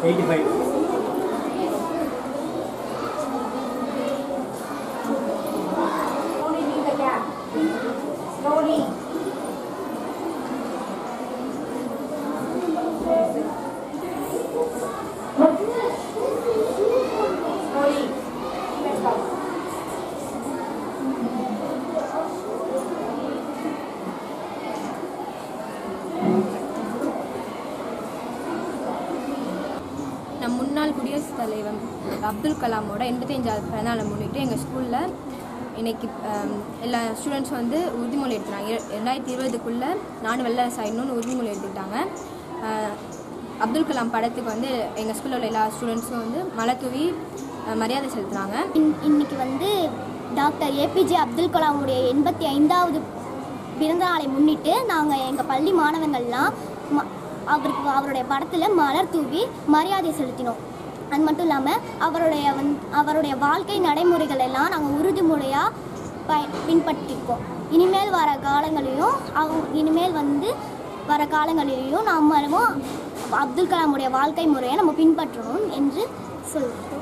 Eighty five Slowly leave the gap. Slowly. Slowly. Keep it down. நம் முன்னாள் குடியரசுத் தலைவர் அப்துல் கலாமோட எண்பத்தஞ்சாவது பிறந்தநாளை முன்னிட்டு எங்கள் ஸ்கூலில் இன்னைக்கு ஆம், எல்லா ஸ்டூடெண்ட்ஸும் வந்து உறுதிமொழி எடுத்துட்டாங்க இர- ரெண்டாயிரத்தி இருபதுக்குள்ளே நாடு வல்லரசு ஆயிடணும்னு உறுதிமொழி எடுத்துக்கிட்டாங்க ஆஹ், அப்துல் கலாம் படத்துக்கு வந்து எங்கள் ஸ்கூலில் உள்ள எல்லா ஸ்டூடெண்ட்ஸும் வந்து மலை தூவி ஆஹ், மரியாதை செலுத்துனாங்க இன்- இன்னைக்கு வந்து டாக்டர் ஏபிஜே அப்துல் கலாமுடைய எண்பத்தி ஐந்தாவது பிறந்த நாளை முன்னிட்டு நாங்கள் எங்கள் பள்ளி மாணவர்கள்லாம் ம- அவருக்கு அவருடைய படத்தில் மலர் தூவி மரியாதை செலுத்தினோம் அது மட்டும் இல்லாமல் அவருடைய வந் அவருடைய வாழ்க்கை நடைமுறைகள் எல்லாம் நாங்கள் உறுதிமுறையாக ப பின்பற்றிருக்கோம் இனிமேல் வர காலங்களிலும் அவங்க இனிமேல் வந்து வர காலங்களிலும் நம்மளும் அப்துல் கலாமுடைய வாழ்க்கை முறையை நம்ம பின்பற்றணும் என்று சொல்லுவோம்